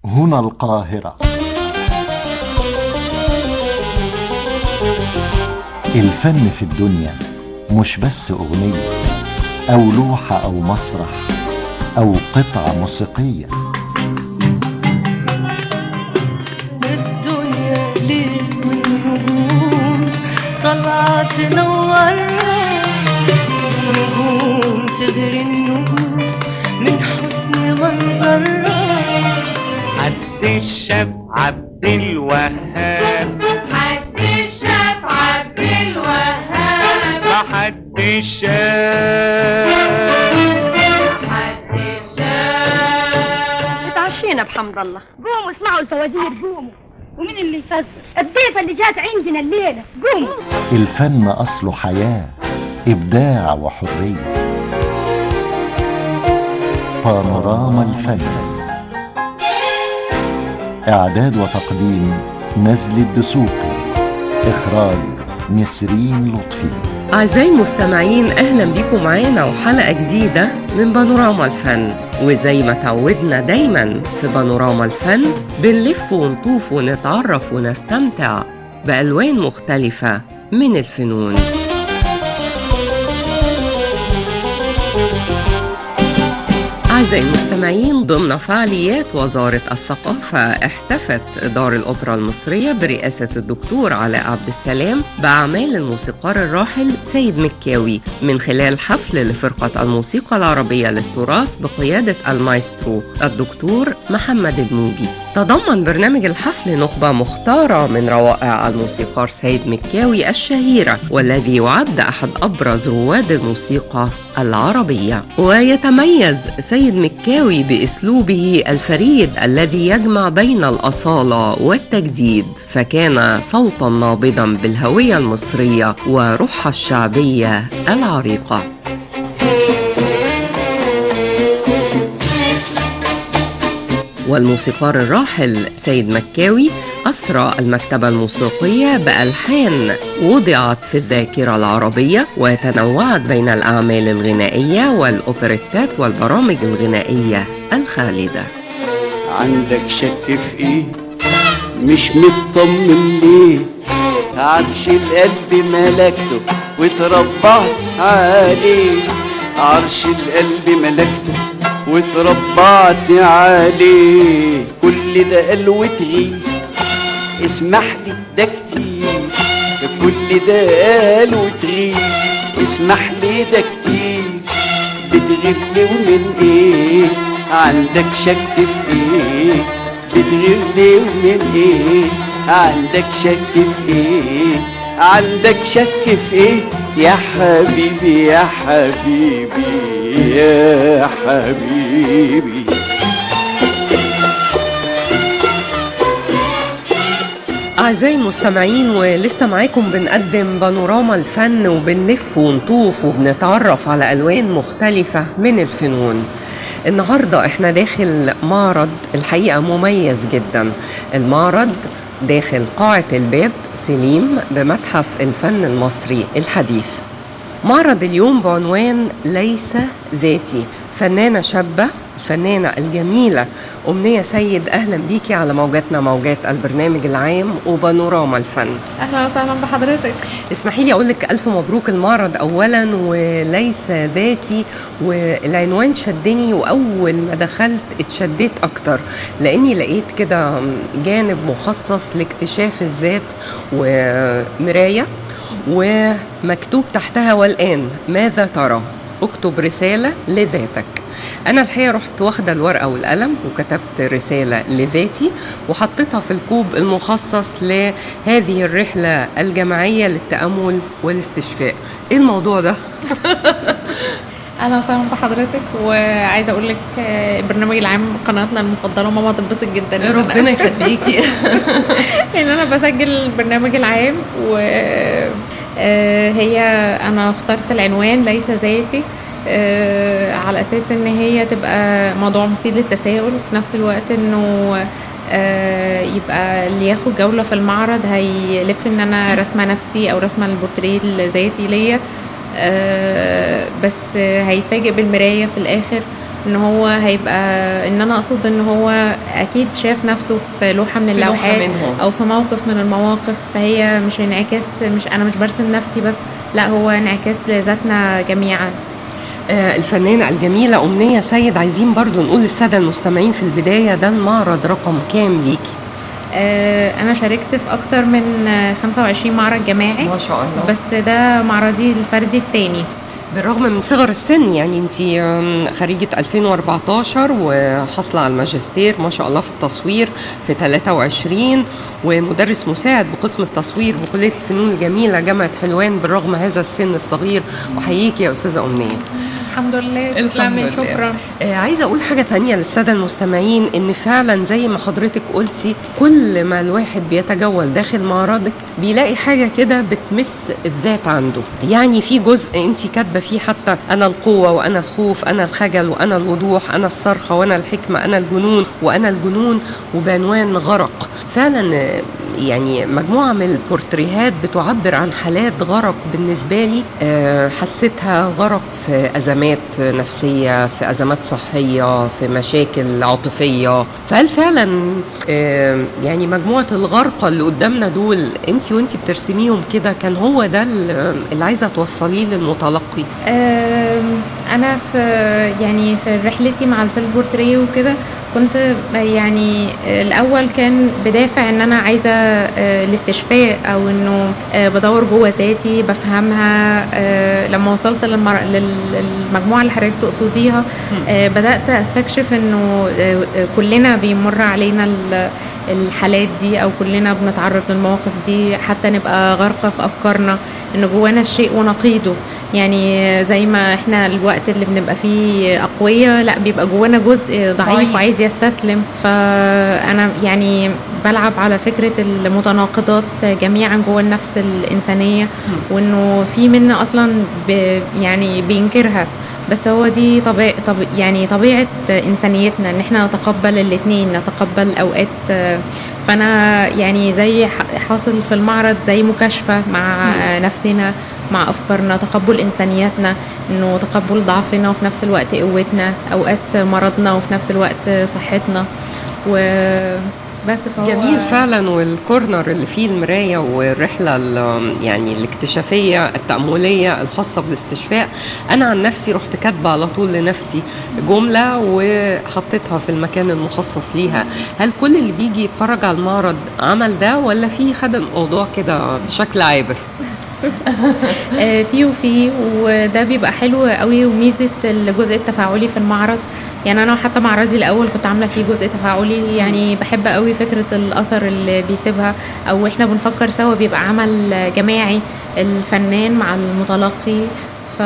هنا القاهرة الفن في الدنيا مش بس أغنية أو لوحة أو مسرح أو قطعة موسيقية الدنيا ليل والنجوم طلعت تنورنا نجوم تغري النجوم من حسن منظرها عبد الشاب عبد الوهاب حد الشاف عبد الوهاب حد الشاب حد الشاف اتعشينا بحمد الله قوموا اسمعوا الفوازير قوموا ومين اللي يفزر الضيفة اللي جات عندنا الليلة قوموا الفن أصله حياة إبداع وحرية بانوراما الفن إعداد وتقديم نزل الدسوقي إخراج نسرين لطفي أعزائي المستمعين أهلا بيكم معانا وحلقة جديدة من بانوراما الفن وزي ما تعودنا دايما في بانوراما الفن بنلف ونطوف ونتعرف ونستمتع بألوان مختلفة من الفنون أعزائي المستمعين ضمن فعاليات وزارة الثقافة احتفت دار الأوبرا المصرية برئاسة الدكتور علاء عبد السلام بأعمال الموسيقار الراحل سيد مكاوي من خلال حفل لفرقة الموسيقى العربية للتراث بقيادة المايسترو الدكتور محمد الموجي تضمن برنامج الحفل نخبة مختارة من روائع الموسيقار سيد مكاوي الشهيرة والذي يعد أحد أبرز رواد الموسيقى العربية ويتميز سيد مكاوي بأسلوبه الفريد الذي يجمع بين الأصالة والتجديد فكان صوتا نابضا بالهوية المصرية وروحها الشعبية العريقة والموسيقار الراحل سيد مكاوي أثرى المكتبة الموسيقية بألحان وضعت في الذاكرة العربية وتنوعت بين الأعمال الغنائية والأوبريتات والبرامج الغنائية الخالدة عندك شك في ايه مش مطمن ليه عرش القلب ملكته وتربعت عليه عرش القلب ملكته وتربعت عليه كل ده قال وتغيب اسمح لي ده كتير كل ده قال وتغيب اسمح لي ده كتير بتغير لي ومن ايه عندك شك في ايه بتغير لي ومن ايه عندك شك في ايه عندك شك في ايه يا حبيبي يا حبيبي يا حبيبي أعزائي المستمعين ولسه معاكم بنقدم بانوراما الفن وبنلف ونطوف وبنتعرف على ألوان مختلفة من الفنون النهاردة احنا داخل معرض الحقيقة مميز جدا المعرض داخل قاعة الباب سليم بمتحف الفن المصري الحديث معرض اليوم بعنوان ليس ذاتي فنانة شابة الفنانة الجميلة أمنية سيد أهلا بيكي على موجاتنا موجات البرنامج العام وبانوراما الفن اهلا وسهلا بحضرتك اسمحي لي أقول لك ألف مبروك المعرض أولا وليس ذاتي والعنوان شدني وأول ما دخلت اتشديت أكتر لأني لقيت كده جانب مخصص لاكتشاف الذات ومراية ومكتوب تحتها والآن ماذا ترى اكتب رسالة لذاتك أنا الحقيقة رحت واخدة الورقة والقلم وكتبت رسالة لذاتي وحطيتها في الكوب المخصص لهذه الرحلة الجماعية للتأمل والاستشفاء إيه الموضوع ده؟ اهلا وسهلا بحضرتك وعايزه اقول لك آه، البرنامج العام قناتنا المفضله وماما هتنبسط جدا إن أنا- ربنا يخليكي ان انا بسجل البرنامج العام و آه، هي انا اخترت العنوان ليس ذاتي آه، على اساس ان هي تبقى موضوع مثير للتساؤل وفي نفس الوقت انه آه، يبقى اللي ياخد جولة في المعرض هيلف ان انا رسمة نفسي او رسمة البورتريه الذاتي ليا آه، بس هيفاجئ بالمراية في الاخر ان هو هيبقى ان انا اقصد ان هو اكيد شاف نفسه في لوحه من في لوحة اللوحات منهم. او في موقف من المواقف فهي مش انعكاس مش انا مش برسم نفسي بس لا هو انعكاس لذاتنا جميعا آه، الفنانة الجميلة أمنية سيد عايزين برضو نقول للسادة المستمعين في البداية ده المعرض رقم كام ليكي آه، انا شاركت في اكتر من آه، 25 معرض جماعي ما شاء الله بس ده معرضي الفردي التاني بالرغم من صغر السن يعني انت خريجة 2014 وحاصلة على الماجستير ما شاء الله في التصوير في 23 ومدرس مساعد بقسم التصوير بكلية الفنون الجميلة جامعة حلوان بالرغم هذا السن الصغير وحييك يا أستاذة أمنية الحمد لله الحمد تسلمي لله. شكرا آه، عايزه اقول حاجه تانية للساده المستمعين ان فعلا زي ما حضرتك قلتي كل ما الواحد بيتجول داخل معرضك بيلاقي حاجه كده بتمس الذات عنده يعني في جزء انت كاتبه فيه حتى انا القوه وانا الخوف انا الخجل وانا الوضوح انا الصرخه وانا الحكمه انا الجنون وانا الجنون وبعنوان غرق فعلا آه، يعني مجموعه من البورتريهات بتعبر عن حالات غرق بالنسبه لي آه، حسيتها غرق في ازمات نفسيه في ازمات صحيه في مشاكل عاطفيه فهل فعلا آه، يعني مجموعه الغرقى اللي قدامنا دول انت وانت بترسميهم كده كان هو ده اللي اللي عايزه توصليه للمتلقي آم، انا في يعني في رحلتي مع السيلف بورتريه وكده كنت يعني الاول كان بدافع ان انا عايزه آه، الاستشفاء او انه آه، بدور جوه ذاتي بفهمها آه، لما وصلت للمر... لل- للمجموعه اللي حضرتك تقصديها آه، بدات استكشف انه آه، آه، كلنا بيمر علينا ال- الحالات دي او كلنا بنتعرض للمواقف دي حتى نبقى غارقه في افكارنا ان جوانا الشيء ونقيضه يعني زي ما احنا الوقت اللي بنبقى فيه اقوياء لا بيبقى جوانا جزء ضعيف ضعيف. وعايز يستسلم فانا يعني بلعب على فكره المتناقضات جميعا جوه النفس الانسانيه وانه في منا اصلا ب يعني بينكرها بس هو دي طبيعة طب يعني طبيعة إنسانيتنا إن إحنا نتقبل الاتنين نتقبل أوقات فأنا يعني زي ح- حاصل في المعرض زي مكاشفة مع نفسنا مع أفكارنا تقبل إنسانياتنا إنه تقبل ضعفنا وفي نفس الوقت قوتنا أوقات مرضنا وفي نفس الوقت صحتنا وبس فهو جميل فعلا والكورنر اللي فيه المرايه والرحله ال- يعني الاكتشافيه التامليه الخاصه بالاستشفاء انا عن نفسي رحت كاتبه على طول لنفسي جمله وحطيتها في المكان المخصص ليها هل كل اللي بيجي يتفرج على المعرض عمل ده ولا في خد الموضوع كده بشكل عابر آه، في وفي وده بيبقى حلو قوي وميزه الجزء التفاعلي في المعرض يعني انا حتى معرضي الاول كنت عامله فيه جزء تفاعلي يعني بحب قوي فكره الاثر اللي بيسيبها او احنا بنفكر سوا بيبقى عمل جماعي الفنان مع المتلقي ف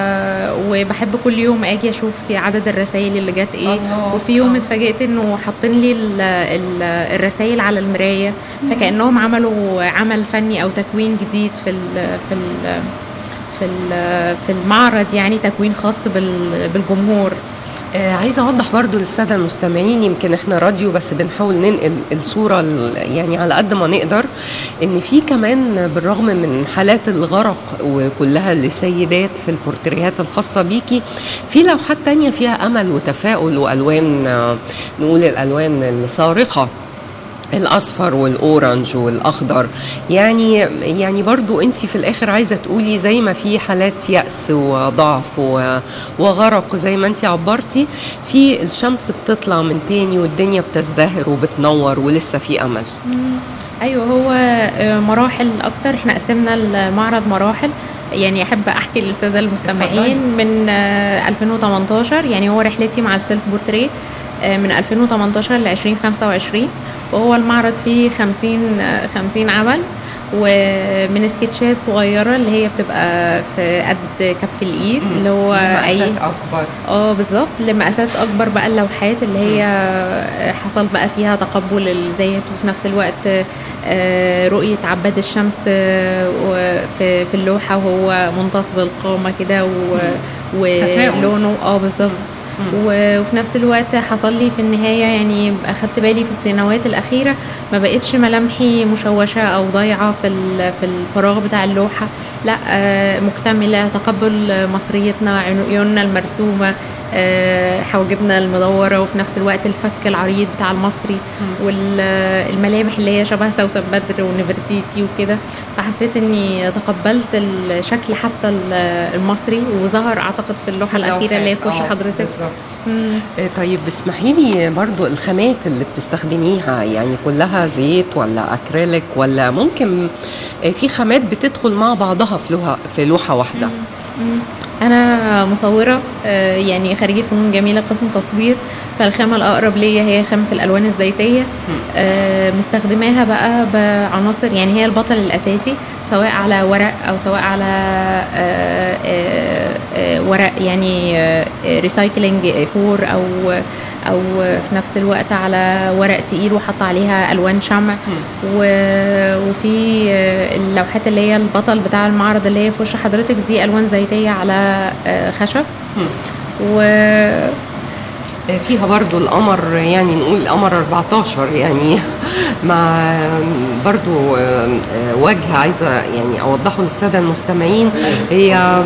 وبحب كل يوم اجي اشوف في عدد الرسائل اللي جت ايه الله. وفي يوم اتفاجئت انه حاطين لي ال- ال- الرسائل على المرايه فكانهم عملوا عمل فني او تكوين جديد في ال في ال في ال- في المعرض يعني تكوين خاص بال- بالجمهور آه، عايزه اوضح برضو للساده المستمعين يمكن احنا راديو بس بنحاول ننقل الصوره ال- يعني على قد ما نقدر ان في كمان بالرغم من حالات الغرق وكلها لسيدات في البورتريهات الخاصه بيكي في لوحات تانية فيها امل وتفاؤل والوان آه، نقول الالوان الصارخه الاصفر والاورنج والاخضر يعني يعني برضو انت في الاخر عايزه تقولي زي ما في حالات يأس وضعف و- وغرق زي ما انت عبرتي في الشمس بتطلع من تاني والدنيا بتزدهر وبتنور ولسه في امل ايوه هو آه، مراحل اكتر احنا قسمنا المعرض مراحل يعني احب احكي للساده المستمعين من آه، 2018 يعني هو رحلتي مع السيلف بورتريه آه، من 2018 ل 2025 وهو المعرض فيه 50 آه، 50 عمل ومن سكتشات صغيره اللي هي بتبقى في قد كف الايد اللي هو اي اكبر اه بالظبط لمقاسات اكبر بقى اللوحات اللي هي حصل بقى فيها تقبل الذات وفي نفس الوقت آه، رؤية عباد الشمس آه، وفي في اللوحة وهو منتصب القامة كده و- تفاؤل. ولونه اه بالظبط و- وفي نفس الوقت حصل لي في النهاية يعني أخدت بالي في السنوات الأخيرة ما بقتش ملامحي مشوشة أو ضايعة في ال- في الفراغ بتاع اللوحة لا آه، مكتملة تقبل مصريتنا عيوننا المرسومة آه، حواجبنا المدورة وفي نفس الوقت الفك العريض بتاع المصري والملامح اللي هي شبه سوسن بدر ونفرتيتي وكده فحسيت اني تقبلت الشكل حتى ال- المصري وظهر اعتقد في اللوحة الأخيرة اللي هي في وش آه، حضرتك بالظبط. مم. آه، طيب اسمحي لي برضو الخامات اللي بتستخدميها يعني كلها زيت ولا اكريليك ولا ممكن آه، في خامات بتدخل مع بعضها في لوحه في لوحه واحده مم. انا مصوره آه، يعني خريجه فنون جميله قسم تصوير فالخامه الاقرب ليا هي خامه الالوان الزيتيه آه، مستخدماها بقى بعناصر يعني هي البطل الاساسي سواء على ورق او سواء على آه، آه، آه، ورق يعني ريسايكلينج فور او او في نفس الوقت على ورق تقيل وحط عليها الوان شمع و- وفي آه، اللوحات اللي هي البطل بتاع المعرض اللي هي في وش حضرتك دي الوان زيتيه على آه، خشب و آه، فيها برضو القمر يعني نقول القمر 14 يعني مع برضو آه، آه، وجه عايزه يعني اوضحه للساده المستمعين هي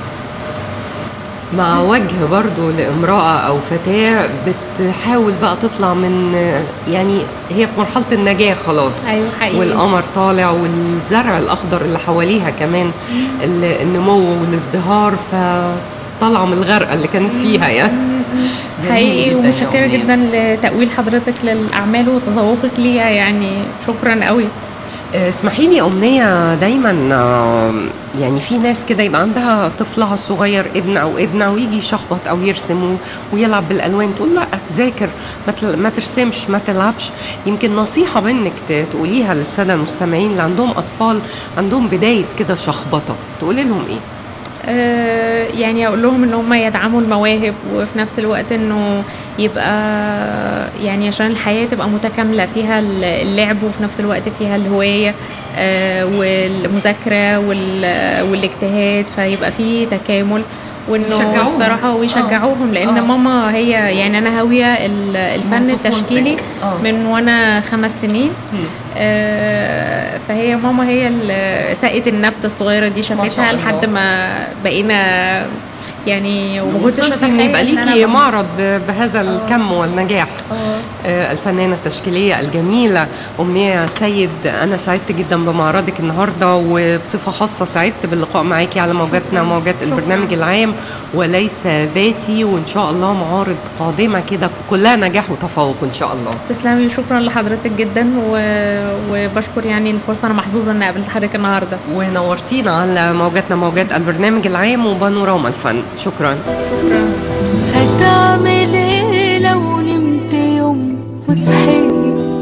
مع وجه برضو لامرأة أو فتاة بتحاول بقى تطلع من يعني هي في مرحلة النجاة خلاص أيوة حقيقي. والقمر طالع والزرع الأخضر اللي حواليها كمان ال- النمو والازدهار فطالعة من الغرقة اللي كانت فيها يعني جميل حقيقي جداً يا ومتشكره أمنية. جدا لتأويل حضرتك للأعمال وتذوقك ليها يعني شكرا قوي آه، اسمحي لي أمنية دايما آه، يعني في ناس كده يبقى عندها طفلها الصغير ابن أو ابنة ويجي يشخبط أو يرسم و- ويلعب بالألوان تقول لا ذاكر ما تل- ما ترسمش ما تلعبش يمكن نصيحة منك ت- تقوليها للسادة المستمعين اللي عندهم أطفال عندهم بداية كده شخبطة تقولي لهم إيه؟ آه، يعني اقول لهم ان هم يدعموا المواهب وفي نفس الوقت انه يبقى يعني عشان الحياة تبقى متكاملة فيها اللعب وفي نفس الوقت فيها الهواية آه، والمذاكرة وال- والاجتهاد فيبقى في تكامل وانه يشجعوهم. الصراحة ويشجعوهم لان آه. ماما هي يعني انا هاوية ال- الفن من طفولتك. التشكيلي آه. من وانا خمس سنين آه، فهي ماما هي اللي سقت النبتة الصغيرة دي شاء شافتها الله. لحد ما بقينا يعني وما كنتش وصلتي ان أتخيل يبقى إن أنا ليكي بعمل- معرض ب- بهذا الكم والنجاح آه. آه، الفنانة التشكيلية الجميلة أمنية سيد أنا سعدت جدا بمعرضك النهاردة وبصفة خاصة سعدت باللقاء معاكي على موجاتنا موجات البرنامج العام وليس ذاتي وإن شاء الله معارض قادمة كده كلها نجاح وتفوق إن شاء الله تسلمي شكرا لحضرتك جدا و... وبشكر يعني الفرصة أنا محظوظة إن قابلت حضرتك النهاردة ونورتينا على موجاتنا موجات البرنامج العام وبانوراما الفن شكرا شكرا هتعمل ايه لو نمت يوم وصحيت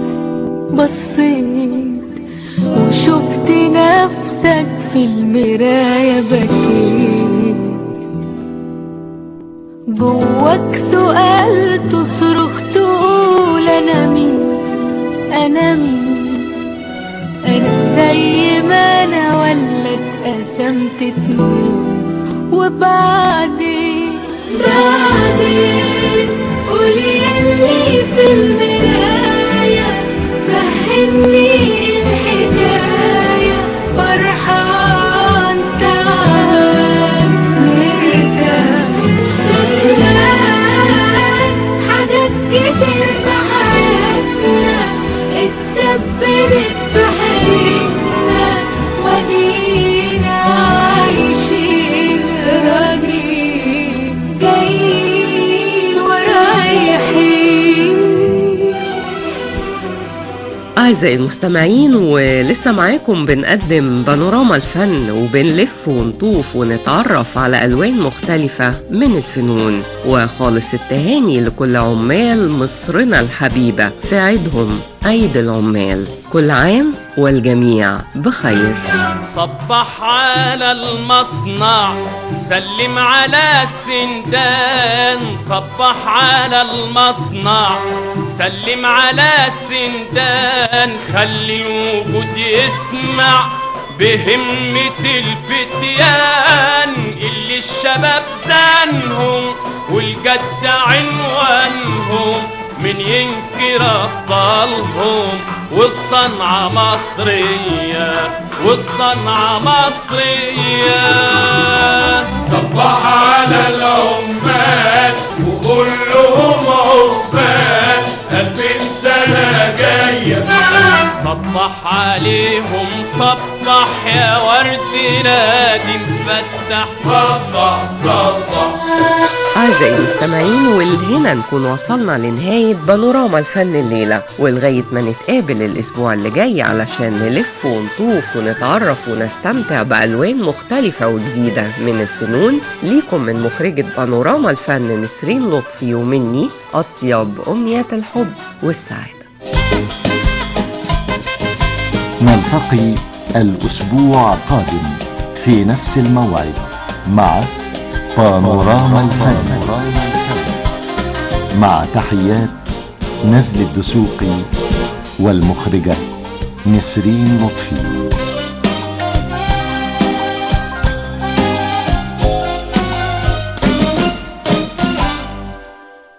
بصيت وشفت نفسك في المراية بكيت جواك سؤال تصرخ تقول انا مين انا مين انا زي ما انا ولا اتقسمت اتنين وبعدين بعدين قولي يلي في المراية فهمني الحكاية فرحان تعال نرجع نسمع حاجات كتير في حياتنا اتسببت في حياتنا ودينا عايشين راضيين جايين ورايحين أعزائي المستمعين ولسه معاكم بنقدم بانوراما الفن وبنلف ونطوف ونتعرف على ألوان مختلفة من الفنون وخالص التهاني لكل عمال مصرنا الحبيبة في عيدهم عيد العمال كل عام والجميع بخير صبح على المصنع سلم على السندان صبح على المصنع سلم على السندان خلي الوجود يسمع بهمة الفتيان اللي الشباب زانهم والجد عنوانهم من ينكر افضلهم والصنعة مصرية والصنعة مصرية صبح على العمال جاية صبح عليهم صبح يا ورد نادي مفتح صبح صبح أعزائي المستمعين ولهنا نكون وصلنا لنهاية بانوراما الفن الليلة ولغاية ما نتقابل الأسبوع اللي جاي علشان نلف ونطوف ونتعرف ونستمتع بألوان مختلفة وجديدة من الفنون ليكم من مخرجة بانوراما الفن نسرين لطفي ومني أطيب أمنيات الحب والسعادة نلتقي الأسبوع القادم في نفس الموعد مع بانوراما الفن مع تحيات نزل الدسوقي والمخرجة نسرين لطفي